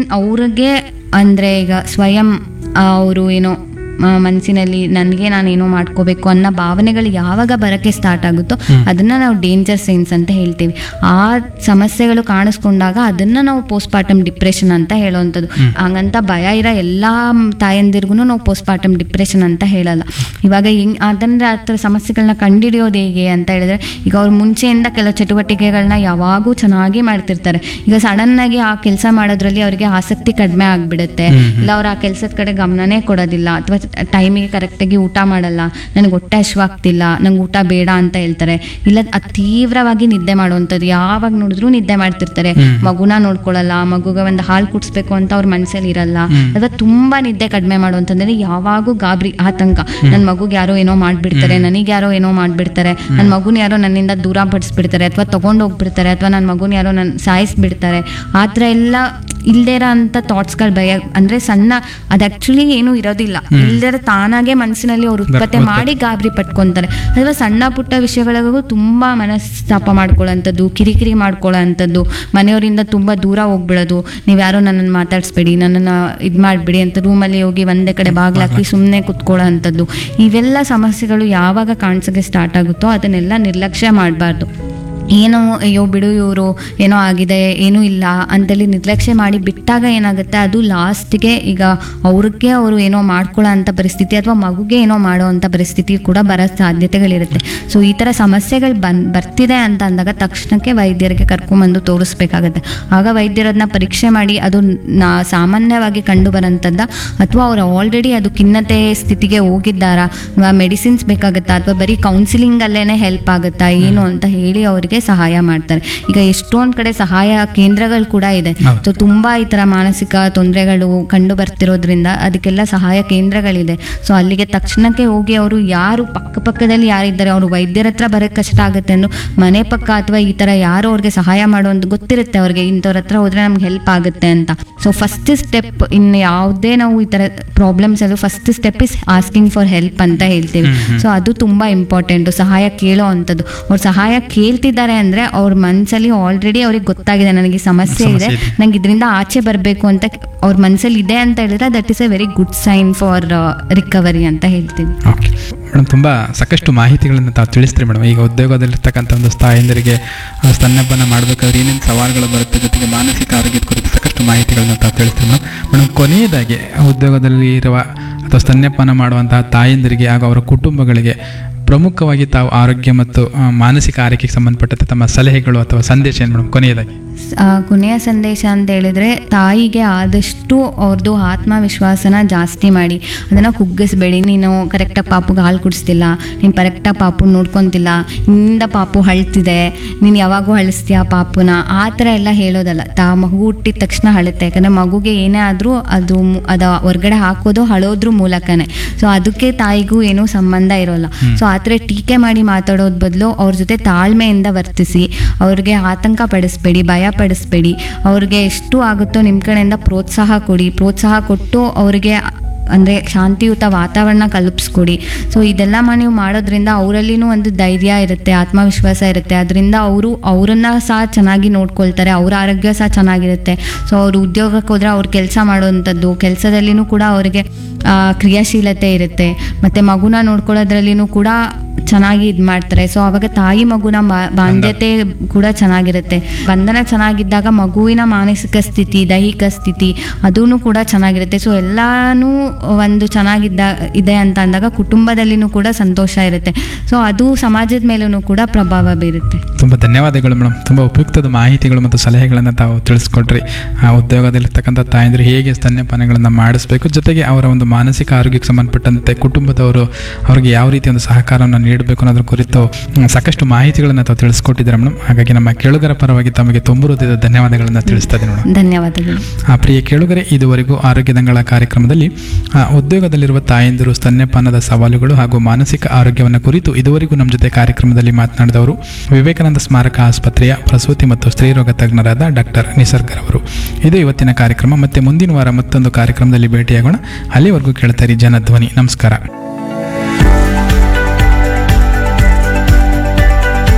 ಅವ್ರಿಗೆ ಅಂದರೆ ಈಗ ಸ್ವಯಂ ಅವರು ಏನೋ ಮನಸ್ಸಿನಲ್ಲಿ ನನಗೆ ನಾನೇನೋ ಮಾಡ್ಕೋಬೇಕು ಅನ್ನೋ ಭಾವನೆಗಳು ಯಾವಾಗ ಬರೋಕ್ಕೆ ಸ್ಟಾರ್ಟ್ ಆಗುತ್ತೋ ಅದನ್ನು ನಾವು ಡೇಂಜರ್ ಸೈನ್ಸ್ ಅಂತ ಹೇಳ್ತೀವಿ ಆ ಸಮಸ್ಯೆಗಳು ಕಾಣಿಸ್ಕೊಂಡಾಗ ಅದನ್ನು ನಾವು ಪೋಸ್ಟ್ಪಾರ್ಟಮ್ ಡಿಪ್ರೆಷನ್ ಅಂತ ಹೇಳೋವಂಥದ್ದು ಹಂಗಂತ ಭಯ ಇರೋ ಎಲ್ಲ ತಾಯಂದಿರ್ಗು ನಾವು ಪೋಸ್ಟ್ಪಾರ್ಟಮ್ ಡಿಪ್ರೆಷನ್ ಅಂತ ಹೇಳಲ್ಲ ಇವಾಗ ಹಿಂಗ್ ಅದನ್ನ ಆ ಥರ ಸಮಸ್ಯೆಗಳನ್ನ ಕಂಡುಹಿಡಿಯೋದು ಹೇಗೆ ಅಂತ ಹೇಳಿದ್ರೆ ಈಗ ಅವ್ರು ಮುಂಚೆಯಿಂದ ಕೆಲವು ಚಟುವಟಿಕೆಗಳನ್ನ ಯಾವಾಗೂ ಚೆನ್ನಾಗಿ ಮಾಡ್ತಿರ್ತಾರೆ ಈಗ ಸಡನ್ ಆಗಿ ಆ ಕೆಲಸ ಮಾಡೋದ್ರಲ್ಲಿ ಅವರಿಗೆ ಆಸಕ್ತಿ ಕಡಿಮೆ ಆಗ್ಬಿಡುತ್ತೆ ಇಲ್ಲ ಅವ್ರು ಆ ಕೆಲಸದ ಕಡೆ ಗಮನನೇ ಕೊಡೋದಿಲ್ಲ ಅಥವಾ ಟೈಮಿಗೆ ಕರೆಕ್ಟಾಗಿ ಊಟ ಮಾಡಲ್ಲ ನನಗೆ ಹೊಟ್ಟೆ ಹಶ್ವಾಗ್ತಿಲ್ಲ ನಂಗೆ ಊಟ ಬೇಡ ಅಂತ ಹೇಳ್ತಾರೆ ಇಲ್ಲ ಅದ್ ತೀವ್ರವಾಗಿ ನಿದ್ದೆ ಮಾಡುವಂಥದ್ದು ಯಾವಾಗ ನೋಡಿದ್ರು ನಿದ್ದೆ ಮಾಡ್ತಿರ್ತಾರೆ ಮಗುನ ನೋಡ್ಕೊಳ್ಳಲ್ಲ ಮಗುಗೆ ಒಂದು ಹಾಲು ಕುಡಿಸ್ಬೇಕು ಅಂತ ಅವ್ರ ಮನಸ್ಸಲ್ಲಿ ಇರಲ್ಲ ಅಥವಾ ತುಂಬಾ ನಿದ್ದೆ ಕಡಿಮೆ ಮಾಡುವಂತಂದ್ರೆ ಯಾವಾಗೂ ಗಾಬರಿ ಆತಂಕ ನನ್ನ ಮಗುಗೆ ಯಾರೋ ಏನೋ ಮಾಡ್ಬಿಡ್ತಾರೆ ನನಗೆ ಯಾರೋ ಏನೋ ಮಾಡ್ಬಿಡ್ತಾರೆ ನನ್ನ ಮಗುನ ಯಾರೋ ನನ್ನಿಂದ ದೂರ ಪಡಿಸ್ಬಿಡ್ತಾರೆ ಅಥವಾ ತಗೊಂಡು ಹೋಗ್ಬಿಡ್ತಾರೆ ಅಥವಾ ನನ್ನ ಮಗುನ ಯಾರೋ ನನ್ನ ಸಾಯಿಸ್ಬಿಡ್ತಾರೆ ಆ ಥರ ಎಲ್ಲ ಇಲ್ದೇ ಇರೋ ಅಂತ ಥಾಟ್ಸ್ಗಳು ಭಯ ಅಂದ್ರೆ ಸಣ್ಣ ಅದು ಆಕ್ಚುಲಿ ಏನೂ ಇರೋದಿಲ್ಲ ಇಲ್ದೇ ತಾನಾಗೆ ಮನಸ್ಸಿನಲ್ಲಿ ಅವ್ರು ಉತ್ಪತ್ತಿ ಮಾಡಿ ಗಾಬರಿ ಪಟ್ಕೊಂತಾರೆ ಅಥವಾ ಸಣ್ಣ ಪುಟ್ಟ ವಿಷಯಗಳಿಗೂ ತುಂಬಾ ಮನಸ್ತಾಪ ಮಾಡ್ಕೊಳ್ಳೋಂಥದ್ದು ಕಿರಿಕಿರಿ ಮಾಡ್ಕೊಳ್ಳೋಂಥದ್ದು ಮನೆಯವರಿಂದ ತುಂಬಾ ದೂರ ಹೋಗ್ಬಿಡೋದು ನೀವು ಯಾರೋ ನನ್ನನ್ನು ಮಾತಾಡಿಸ್ಬೇಡಿ ನನ್ನನ್ನು ಇದು ಮಾಡಿಬಿಡಿ ಅಂತ ರೂಮಲ್ಲಿ ಹೋಗಿ ಒಂದೇ ಕಡೆ ಬಾಗ್ಲಾಕಿ ಸುಮ್ಮನೆ ಕುತ್ಕೊಳ್ಳೋ ಅಂಥದ್ದು ಇವೆಲ್ಲ ಸಮಸ್ಯೆಗಳು ಯಾವಾಗ ಕಾಣಿಸೋಕೆ ಸ್ಟಾರ್ಟ್ ಆಗುತ್ತೋ ಅದನ್ನೆಲ್ಲ ನಿರ್ಲಕ್ಷ್ಯ ಮಾಡಬಾರ್ದು ಏನೋ ಅಯ್ಯೋ ಬಿಡು ಇವರು ಏನೋ ಆಗಿದೆ ಏನೂ ಇಲ್ಲ ಅಂತೇಳಿ ನಿರ್ಲಕ್ಷ್ಯ ಮಾಡಿ ಬಿಟ್ಟಾಗ ಏನಾಗುತ್ತೆ ಅದು ಲಾಸ್ಟ್ಗೆ ಈಗ ಅವ್ರಿಗೆ ಅವರು ಏನೋ ಮಾಡ್ಕೊಳ್ಳೋ ಅಂಥ ಪರಿಸ್ಥಿತಿ ಅಥವಾ ಮಗುಗೆ ಏನೋ ಮಾಡೋ ಅಂಥ ಪರಿಸ್ಥಿತಿ ಕೂಡ ಬರೋ ಸಾಧ್ಯತೆಗಳಿರುತ್ತೆ ಸೊ ಈ ಥರ ಸಮಸ್ಯೆಗಳು ಬನ್ ಬರ್ತಿದೆ ಅಂತ ಅಂದಾಗ ತಕ್ಷಣಕ್ಕೆ ವೈದ್ಯರಿಗೆ ಕರ್ಕೊಂಬಂದು ತೋರಿಸ್ಬೇಕಾಗತ್ತೆ ಆಗ ವೈದ್ಯರದನ್ನ ಪರೀಕ್ಷೆ ಮಾಡಿ ಅದು ನಾ ಸಾಮಾನ್ಯವಾಗಿ ಕಂಡು ಬರೋಂಥದ್ದ ಅಥವಾ ಅವ್ರು ಆಲ್ರೆಡಿ ಅದು ಖಿನ್ನತೆ ಸ್ಥಿತಿಗೆ ಹೋಗಿದ್ದಾರಾ ಮೆಡಿಸಿನ್ಸ್ ಬೇಕಾಗುತ್ತಾ ಅಥವಾ ಬರೀ ಕೌನ್ಸಿಲಿಂಗಲ್ಲೇ ಹೆಲ್ಪ್ ಆಗುತ್ತಾ ಏನು ಅಂತ ಹೇಳಿ ಅವರಿಗೆ ಸಹಾಯ ಮಾಡ್ತಾರೆ ಈಗ ಎಷ್ಟೊಂದು ಕಡೆ ಸಹಾಯ ಕೇಂದ್ರಗಳು ಕೂಡ ಇದೆ ಹೌದು. ಸೊ ತುಂಬಾ ಈ ತರ ಮಾನಸಿಕ ತೊಂದರೆಗಳು ಕಂಡು ಬರ್ತಿರೋದ್ರಿಂದ ಅದಕ್ಕೆಲ್ಲ ಸಹಾಯ ಕೇಂದ್ರಗಳಿದೆ ಸೊ ಅಲ್ಲಿಗೆ ತಕ್ಷಣಕ್ಕೆ ಹೋಗಿ ಅವರು ಯಾರು ಪಕ್ಕ ಪಕ್ಕದಲ್ಲಿ ಯಾರಿದ್ದಾರೆ ಅವರು ವೈದ್ಯರ ಹತ್ರ ಬರೋಕ್ಕೆ ಕಷ್ಟ ಆಗುತ್ತೆ ಅಂದ್ರು ಮನೆ ಪಕ್ಕ ಅಥವಾ ಈ ತರ ಯಾರು ಅವ್ರಿಗೆ ಸಹಾಯ ಮಾಡುವಂತ ಗೊತ್ತಿರುತ್ತೆ ಅವ್ರಿಗೆ ಇಂಥವ್ರ ಹತ್ರ ಹೋದ್ರೆ ನಮ್ಗೆ ಹೆಲ್ಪ್ ಆಗುತ್ತೆ ಅಂತ ಸೊ ಫಸ್ಟ್ ಸ್ಟೆಪ್ ಇನ್ನು ಯಾವುದೇ ನಾವು ಈ ತರ ಪ್ರಾಬ್ಲಮ್ಸ್ ಅಲ್ಲೂ first step is asking for help ಅಂತ ಹೇಳ್ತೀವಿ ಸೊ ಅದು ತುಂಬಾ ಇಂಪಾರ್ಟೆಂಟ್ ಸಹಾಯ ಕೇಳೋ ಅಂಥದ್ದು ಅವ್ರು ಸಹಾಯ ಕೇಳ್ತಿದ್ದಾರೆ ಅಂದ್ರೆ ಅವ್ರ ಮನ್ಸಲ್ಲಿ ಆಲ್ರೆಡಿ ಅವ್ರಿಗೆ ಗೊತ್ತಾಗಿದೆ ನನಗೆ ಈ ಸಮಸ್ಯೆ ಇದೆ ಸಮಸ್ಯೆ ಇದೆ. ನಂಗೆ ಇದರಿಂದ ಆಚೆ ಬರಬೇಕು ಅಂತ ಅವ್ರ ಮನಸ್ಸಲ್ಲಿ ಇದೆ ಅಂತ ಹೇಳಿದ್ರೆ that is a very good sign for recovery ಅಂತ ಹೇಳ್ತೀವಿ ಓಕೆ ಮೇಡಮ್ ತುಂಬ ಸಾಕಷ್ಟು ಮಾಹಿತಿಗಳನ್ನು ತಾವು ತಿಳಿಸ್ತೀರಿ ಮೇಡಮ್ ಈಗ ಉದ್ಯೋಗದಲ್ಲಿರ್ತಕ್ಕಂಥ ಒಂದು ತಾಯಂದಿರಿಗೆ ಆ, ಸ್ತನ್ಯಪಾನ ಮಾಡಬೇಕಾದ್ರೆ ಏನೇನು ಸವಾಲುಗಳು ಬರುತ್ತೆ ಜೊತೆಗೆ ಮಾನಸಿಕ ಆರೋಗ್ಯದ ಕುರಿತು ಸಾಕಷ್ಟು ಮಾಹಿತಿಗಳನ್ನು ತಾವು ತಿಳಿಸ್ತೀರಿ ಮೇಡಮ್ ಮೇಡಮ್ ಕೊನೆಯದಾಗಿ ಉದ್ಯೋಗದಲ್ಲಿ ಇರುವ ಅಥವಾ ಸ್ತನ್ಯಪಾನ ಮಾಡುವಂತಹ ತಾಯಂದಿರಿಗೆ ಹಾಗೂ ಅವರ ಕುಟುಂಬಗಳಿಗೆ ಪ್ರಮುಖವಾಗಿ ತಾವು ಆರೋಗ್ಯ ಮತ್ತು ಆ, ಮಾನಸಿಕ ಆರೋಗ್ಯಕ್ಕೆ ಸಂಬಂಧಪಟ್ಟಂತೆ ತಮ್ಮ ಸಲಹೆಗಳು ಅಥವಾ ಸಂದೇಶ ಏನು ಮೇಡಮ್ ಕೊನೆಯದಾಗಿ ಆ, ಕೊನೆಯ ಸಂದೇಶ ಅಂತ ಹೇಳಿದ್ರೆ ತಾಯಿಗೆ ಆದಷ್ಟು ಅವ್ರದ್ದು ಆತ್ಮವಿಶ್ವಾಸನ ಜಾಸ್ತಿ ಮಾಡಿ ಅದನ್ನು ಕುಗ್ಗಿಸ್ಬೇಡಿ ನೀನು ಕರೆಕ್ಟಾಗಿ ಪಾಪುಗೆ ಹಾಲು ಕುಡಿಸ್ತಿಲ್ಲ ನೀನು ಕರೆಕ್ಟಾಗಿ ಪಾಪು ನೋಡ್ಕೊತಿಲ್ಲ ನಿಂದ ಪಾಪು ಅಳ್ತಿದೆ ನೀನು ಯಾವಾಗೂ ಅಳಿಸ್ತೀಯ ಪಾಪುನ ಆ ಥರ ಎಲ್ಲ ಹೇಳೋದಲ್ಲ ತಾ ಮಗು ಹುಟ್ಟಿದ ತಕ್ಷಣ ಅಳುತ್ತೆ ಯಾಕಂದರೆ ಮಗುಗೆ ಏನೇ ಆದರೂ ಅದು ಮು- ಅದ ಹೊರ್ಗಡೆ ಹಾಕೋದು ಅಳೋದ್ರ ಮೂಲಕನೇ ಸೊ ಅದಕ್ಕೆ ತಾಯಿಗೂ ಏನೂ ಸಂಬಂಧ ಇರೋಲ್ಲ ಸೊ ಆ ಥರ ಟೀಕೆ ಮಾಡಿ ಮಾತಾಡೋದ್ ಬದಲು ಅವ್ರ ಜೊತೆ ತಾಳ್ಮೆಯಿಂದ ವರ್ತಿಸಿ ಅವ್ರಿಗೆ ಆತಂಕ ಪಡಿಸ್ಬೇಡಿ ಭಯ ಪಡಿಸ್ಬೇಡಿ ಅವ್ರಿಗೆ ಎಷ್ಟು ಆಗುತ್ತೋ ನಿಮ್ಮ ಕಡೆಯಿಂದ ಪ್ರೋತ್ಸಾಹ ಕೊಡಿ ಪ್ರೋತ್ಸಾಹ ಕೊಟ್ಟು ಅವ್ರಿಗೆ ಅಂದರೆ ಶಾಂತಿಯುತ ವಾತಾವರಣ ಕಲ್ಪಿಸ್ಕೊಡಿ ಸೊ ಇದೆಲ್ಲ ಮ- ನೀವು ಮಾಡೋದ್ರಿಂದ ಅವರಲ್ಲಿನೂ ಒಂದು ಧೈರ್ಯ ಇರುತ್ತೆ ಆತ್ಮವಿಶ್ವಾಸ ಇರುತ್ತೆ ಅದರಿಂದ ಅವರು ಅವರನ್ನ ಸಹ ಚೆನ್ನಾಗಿ ನೋಡ್ಕೊಳ್ತಾರೆ ಅವ್ರ ಆರೋಗ್ಯ ಸಹ ಚೆನ್ನಾಗಿರುತ್ತೆ ಸೊ ಅವ್ರು ಉದ್ಯೋಗಕ್ಕೆ ಹೋದ್ರೆ ಅವ್ರು ಕೆಲಸ ಮಾಡೋವಂಥದ್ದು ಕೆಲಸದಲ್ಲಿನೂ ಕೂಡ ಅವರಿಗೆ ಆ, ಕ್ರಿಯಾಶೀಲತೆ ಇರುತ್ತೆ ಮತ್ತು ಮಗುನ ನೋಡ್ಕೊಳ್ಳೋದ್ರಲ್ಲಿನೂ ಕೂಡ ಚೆನ್ನಾಗಿ ಇದು ಮಾಡ್ತಾರೆ ಸೊ ಅವಾಗ ತಾಯಿ ಮಗುನ ಬಾ- ಬಾಂಧ್ಯತೆ ಕೂಡ ಚೆನ್ನಾಗಿರುತ್ತೆ ಬಂಧನ ಚೆನ್ನಾಗಿದ್ದಾಗ ಮಗುವಿನ ಮಾನಸಿಕ ಸ್ಥಿತಿ ದೈಹಿಕ ಸ್ಥಿತಿ ಅದೂ ಕೂಡ ಚೆನ್ನಾಗಿರುತ್ತೆ ಸೊ ಎಲ್ಲಾನು ಒಂದು ಚೆನ್ನಾಗಿದ್ದ ಇದೆ ಅಂತ ಅಂದಾಗ ಕುಟುಂಬದಲ್ಲಿನೂ ಕೂಡ ಸಂತೋಷ ಇರುತ್ತೆ ಸೊ ಅದು ಸಮಾಜದ ಮೇಲೂ ಕೂಡ ಪ್ರಭಾವ ಬೀರುತ್ತೆ ತುಂಬ ಧನ್ಯವಾದಗಳು ಮೇಡಮ್ ತುಂಬ ಉಪಯುಕ್ತದ ಮಾಹಿತಿಗಳು ಮತ್ತು ಸಲಹೆಗಳನ್ನು ತಾವು ತಿಳಿಸ್ಕೊಟ್ರಿ ಆ ಉದ್ಯೋಗದಲ್ಲಿರ್ತಕ್ಕಂಥ ತಾಯಂದಿರು ಹೇಗೆ ಸ್ತನ್ಯಪಾನಗಳನ್ನು ಮಾಡಿಸ್ಬೇಕು ಜೊತೆಗೆ ಅವರ ಒಂದು ಮಾನಸಿಕ ಆರೋಗ್ಯಕ್ಕೆ ಸಂಬಂಧಪಟ್ಟಂತೆ ಕುಟುಂಬದವರು ಅವರಿಗೆ ಯಾವ ರೀತಿ ಒಂದು ಸಹಕಾರವನ್ನು ನೀಡಬೇಕು ಅನ್ನೋದ್ರ ಕುರಿತು ಮ್, ಸಾಕಷ್ಟು ಮಾಹಿತಿಗಳನ್ನು ತಾವು ತಿಳಿಸ್ಕೊಟ್ಟಿದ್ದಾರೆ ಮೇಡಮ್ ಹಾಗಾಗಿ ನಮ್ಮ ಕೇಳುಗರ ಪರವಾಗಿ ತಮಗೆ ತುಂಬ ಹೃದಯದ ಧನ್ಯವಾದಗಳನ್ನು ತಿಳಿಸ್ತಾ ಇದ್ದೀನಿ ಮೇಡಮ್ ಧನ್ಯವಾದಗಳು ಆ ಪ್ರಿಯ ಕೇಳುಗರೆ ಇದುವರೆಗೂ ಆರೋಗ್ಯ ದಂಗಳ ಕಾರ್ಯಕ್ರಮದಲ್ಲಿ ಆ, ಉದ್ಯೋಗದಲ್ಲಿರುವ ತಾಯಂದಿರು ಸ್ತನ್ಯಪಾನದ ಸವಾಲುಗಳು ಹಾಗೂ ಮಾನಸಿಕ ಆರೋಗ್ಯವನ್ನು ಕುರಿತು ಇದುವರೆಗೂ ನಮ್ಮ ಜೊತೆ ಕಾರ್ಯಕ್ರಮದಲ್ಲಿ ಮಾತನಾಡಿದವರು ವಿವೇಕಾನಂದ ಸ್ಮಾರಕ ಆಸ್ಪತ್ರೆಯ ಪ್ರಸೂತಿ ಮತ್ತು ಸ್ತ್ರೀರೋಗ ತಜ್ಞರಾದ ಡಾಕ್ಟರ್ ನಿಸರ್ಗರವರು ಇದು ಇವತ್ತಿನ ಕಾರ್ಯಕ್ರಮ ಮತ್ತೆ ಮುಂದಿನ ವಾರ ಮತ್ತೊಂದು ಕಾರ್ಯಕ್ರಮದಲ್ಲಿ ಭೇಟಿಯಾಗೋಣ ಅಲ್ಲಿವರೆಗೂ ಕೇಳ್ತಾರೆ ಜನಧ್ವನಿ ನಮಸ್ಕಾರ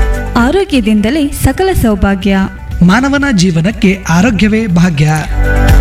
ಆರೋಗ್ಯದಿಂದಲೇ ಸಕಲ ಸೌಭಾಗ್ಯ ಮಾನವನ ಜೀವನಕ್ಕೆ ಆರೋಗ್ಯವೇ ಭಾಗ್ಯ